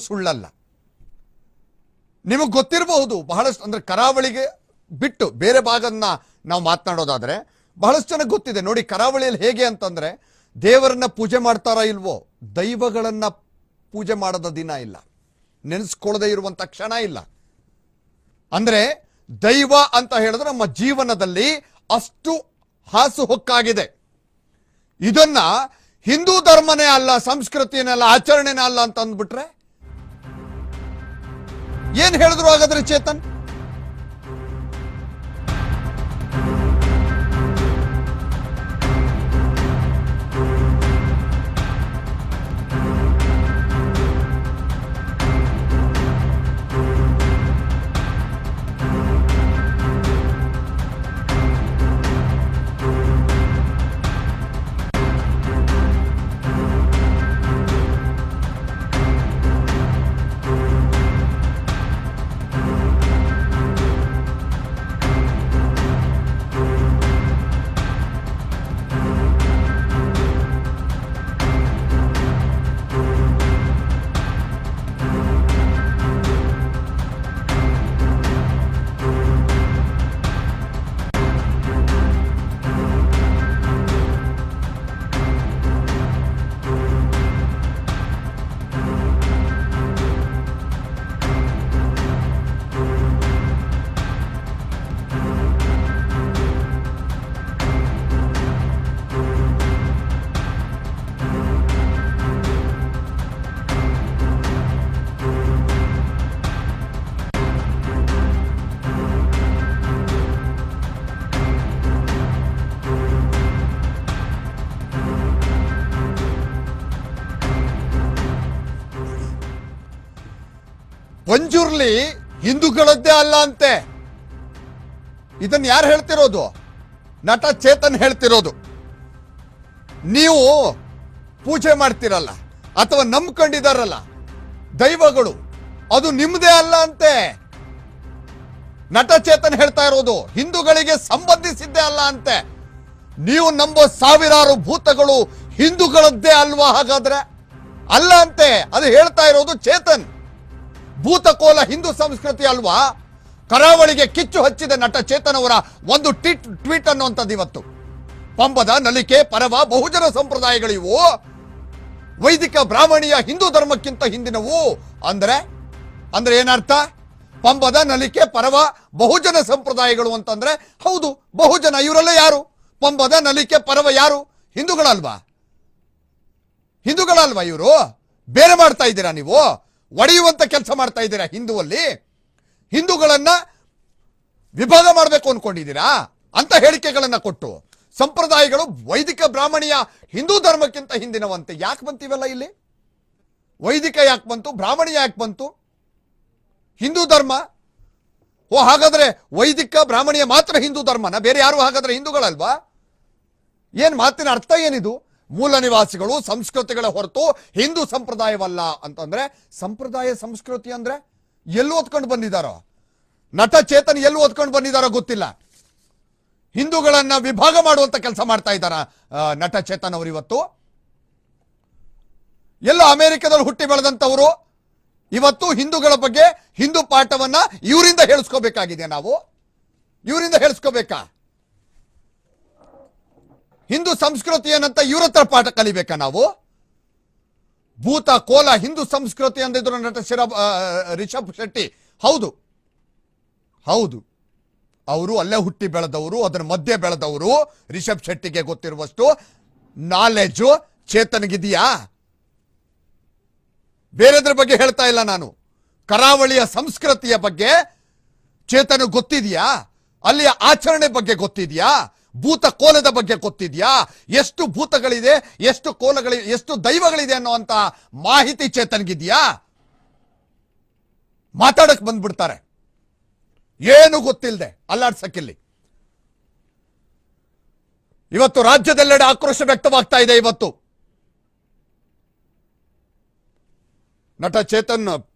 ಸುಳ್ಳಲ್ಲ ನಿಮಗೆ ಗೊತ್ತಿರಬಹುದು ಬಹಳಷ್ಟು ಅಂದ್ರೆ ಕರಾವಳಿಗೆ ಬಿಟ್ಟು ಬೇರೆ ಭಾಗನ್ನ ನಾವು ಮಾತನಾಡೋದಾದ್ರೆ ಬಹಳಷ್ಟು ಜನಕ್ಕೆ ಗೊತ್ತಿದೆ ನೋಡಿ ಕರಾವಳಿಯಲ್ಲಿ ಹೇಗೆ ಅಂತಂದ್ರೆ ದೇವರನ್ನ ಪೂಜೆ ಮಾಡ್ತಾರಾ ಇಲ್ವೋ ದೈವಗಳನ್ನ ಪೂಜೆ ಮಾಡದ ದಿನ ಇಲ್ಲ ನೆನೆಸ್ಕೊಳ್ಳದೆ ಇರುವಂತ ಕ್ಷಣ ಇಲ್ಲ ಅಂದ್ರೆ ದೈವ ಅಂತ ಹೇಳಿದ್ರೆ ನಮ್ಮ ಜೀವನದಲ್ಲಿ ಅಷ್ಟು ಹಾಸು ಹೊಕ್ಕಾಗಿದೆ ಇದನ್ನ ಹಿಂದೂ ಧರ್ಮನೇ ಅಲ್ಲ ಸಂಸ್ಕೃತಿನೇ ಅಲ್ಲ ಆಚರಣೆನೇ ಅಲ್ಲ ಅಂತ ಅಂದ್ಬಿಟ್ರೆ ಏನ್ ಹೇಳಿದ್ರು ಹಾಗಾದ್ರೆ ಚೇತನ್ ಪಂಜುರ್ಲಿ ಹಿಂದೂಗಳದ್ದೇ ಅಲ್ಲ ಅಂತೆ ಇದನ್ನ ಯಾರು ಹೇಳ್ತಿರೋದು ನಟ ಚೇತನ್ ಹೇಳ್ತಿರೋದು ನೀವು ಪೂಜೆ ಮಾಡ್ತಿರಲ್ಲ ಅಥವಾ ನಂಬ್ಕೊಂಡಿದಾರಲ್ಲ ದೈವಗಳು ಅದು ನಿಮ್ಮದೇ ಅಲ್ಲ ಅಂತೆ ನಟ ಚೇತನ್ ಹೇಳ್ತಾ ಇರೋದು ಹಿಂದೂಗಳಿಗೆ ಸಂಬಂಧಿಸಿದ್ದೇ ಅಲ್ಲ ಅಂತೆ ನೀವು ನಂಬೋ ಸಾವಿರಾರು ಭೂತಗಳು ಹಿಂದೂಗಳದ್ದೇ ಅಲ್ವಾ ಹಾಗಾದ್ರೆ ಅಲ್ಲ ಅಂತೆ ಅದು ಹೇಳ್ತಾ ಇರೋದು ಚೇತನ್ ಭೂತಕೋಲ ಹಿಂದೂ ಸಂಸ್ಕೃತಿ ಅಲ್ವಾ ಕರಾವಳಿಗೆ ಕಿಚ್ಚು ಹಚ್ಚಿದ ನಟ ಚೇತನ್ ಅವರ ಒಂದು ಟ್ವೀಟ್ ಟ್ವೀಟ್ ಅನ್ನುವಂಥದ್ದು ಇವತ್ತು ಪಂಬದ ನಲಿಕೆ ಪರವ ಬಹುಜನ ಸಂಪ್ರದಾಯಗಳಿವು ವೈದಿಕ ಬ್ರಾಹ್ಮಣೀಯ ಹಿಂದೂ ಧರ್ಮಕ್ಕಿಂತ ಹಿಂದಿನವು ಅಂದ್ರೆ ಅಂದ್ರೆ ಏನರ್ಥ ಪಂಬದ ನಲಿಕೆ ಪರವ ಬಹುಜನ ಸಂಪ್ರದಾಯಗಳು ಅಂತಂದ್ರೆ ಹೌದು ಬಹುಜನ ಇವರೆಲ್ಲ ಯಾರು ಪಂಬದ ನಲಿಕೆ ಪರವ ಯಾರು ಹಿಂದೂಗಳಲ್ವಾ ಹಿಂದೂಗಳಲ್ವಾ ಇವರು ಬೇರೆ ಮಾಡ್ತಾ ಇದ್ದೀರಾ ನೀವು ಒಡೆಯುವಂತ ಕೆಲಸ ಮಾಡ್ತಾ ಇದ್ದೀರಾ ಹಿಂದುವಲ್ಲಿ ಹಿಂದೂಗಳನ್ನ ವಿಭಾಗ ಮಾಡಬೇಕು ಅನ್ಕೊಂಡಿದ್ದೀರಾ ಅಂತ ಹೇಳಿಕೆಗಳನ್ನ ಕೊಟ್ಟು ಸಂಪ್ರದಾಯಗಳು ವೈದಿಕ ಬ್ರಾಹ್ಮಣೀಯ ಹಿಂದೂ ಧರ್ಮಕ್ಕಿಂತ ಹಿಂದಿನವಂತೆ ಯಾಕೆ ಬಂತಿವೆಲ್ಲ ಇಲ್ಲಿ ವೈದಿಕ ಯಾಕೆ ಬಂತು ಬ್ರಾಹ್ಮಣೀಯ ಯಾಕೆ ಬಂತು ಹಿಂದೂ ಧರ್ಮ ಓ ಹಾಗಾದ್ರೆ ವೈದಿಕ ಬ್ರಾಹ್ಮಣೀಯ ಮಾತ್ರ ಹಿಂದೂ ಧರ್ಮನ ಬೇರೆ ಯಾರು ಹಾಗಾದ್ರೆ ಹಿಂದೂಗಳಲ್ವಾ ಏನ್ ಮಾತಿನ ಅರ್ಥ ಏನಿದು ಮೂಲ ನಿವಾಸಿಗಳು ಸಂಸ್ಕೃತಿಗಳ ಹೊರತು ಹಿಂದೂ ಸಂಪ್ರದಾಯವಲ್ಲ ಅಂತಂದ್ರೆ ಸಂಪ್ರದಾಯ ಸಂಸ್ಕೃತಿ ಅಂದ್ರೆ ಎಲ್ಲಿ ಓದ್ಕೊಂಡು ಬಂದಿದಾರೋ ನಟ ಚೇತನ್ ಎಲ್ಲಿ ಓದ್ಕೊಂಡು ಬಂದಿದಾರೋ ಗೊತ್ತಿಲ್ಲ ಹಿಂದೂಗಳನ್ನ ವಿಭಾಗ ಮಾಡುವಂತ ಕೆಲಸ ಮಾಡ್ತಾ ಇದ್ದಾರ ನಟ ಚೇತನ್ ಅವರು ಇವತ್ತು ಎಲ್ಲೋ ಅಮೆರಿಕದಲ್ಲಿ ಹುಟ್ಟಿ ಬೆಳೆದಂತವರು ಇವತ್ತು ಹಿಂದೂಗಳ ಬಗ್ಗೆ ಹಿಂದೂ ಪಾಠವನ್ನ ಇವರಿಂದ ಹೇಳಿಸ್ಕೋಬೇಕಾಗಿದೆ ನಾವು ಇವರಿಂದ ಹೇಳಿಸ್ಕೋಬೇಕಾ ಹಿಂದೂ ಸಂಸ್ಕೃತಿ ಏನಂತ ಇವ್ರ ಹತ್ರ ಪಾಠ ಕಲಿಬೇಕಾ ನಾವು ಭೂತ ಕೋಲ ಹಿಂದೂ ಸಂಸ್ಕೃತಿ ಅಂದಿದ್ರು ನಟ ಶಿರ ಆ, ರಿಷಬ್ ಶೆಟ್ಟಿ ಹೌದು ಹೌದು ಅವರು ಅಲ್ಲೇ ಹುಟ್ಟಿ ಬೆಳೆದವರು ಅದರ ಮಧ್ಯೆ ಬೆಳೆದವರು ರಿಷಬ್ ಶೆಟ್ಟಿಗೆ ಗೊತ್ತಿರುವಷ್ಟು ನಾಲೆಜು ಚೇತನ್ಗಿದೆಯಾ ಬೇರೆದ್ರ ಬಗ್ಗೆ ಹೇಳ್ತಾ ಇಲ್ಲ ನಾನು ಕರಾವಳಿಯ ಸಂಸ್ಕೃತಿಯ ಬಗ್ಗೆ ಚೇತನ ಗೊತ್ತಿದೆಯಾ ಅಲ್ಲಿಯ ಆಚರಣೆ ಬಗ್ಗೆ ಗೊತ್ತಿದೆಯಾ ಭೂತ ಕೋಲದ ಬಗ್ಗೆ ಗೊತ್ತಿದೆಯಾ ಎಷ್ಟು ಭೂತಗಳಿದೆ ಎಷ್ಟು ಕೋಲಗಳಿ ಎಷ್ಟು ದೈವಗಳಿದೆ ಅನ್ನುವಂತ ಮಾಹಿತಿ ಚೇತನ್ಗಿದೆಯಾ ಮಾತಾಡಕ್ ಬಂದ್ಬಿಡ್ತಾರೆ ಏನು ಗೊತ್ತಿಲ್ಲದೆ ಅಲ್ಲಾಡ್ಸಕ್ಕಿಲ್ಲಿ ಇವತ್ತು ರಾಜ್ಯದೆಲ್ಲೆಡೆ ಆಕ್ರೋಶ ವ್ಯಕ್ತವಾಗ್ತಾ ಇದೆ ಇವತ್ತು ನಟ ಚೇತನ್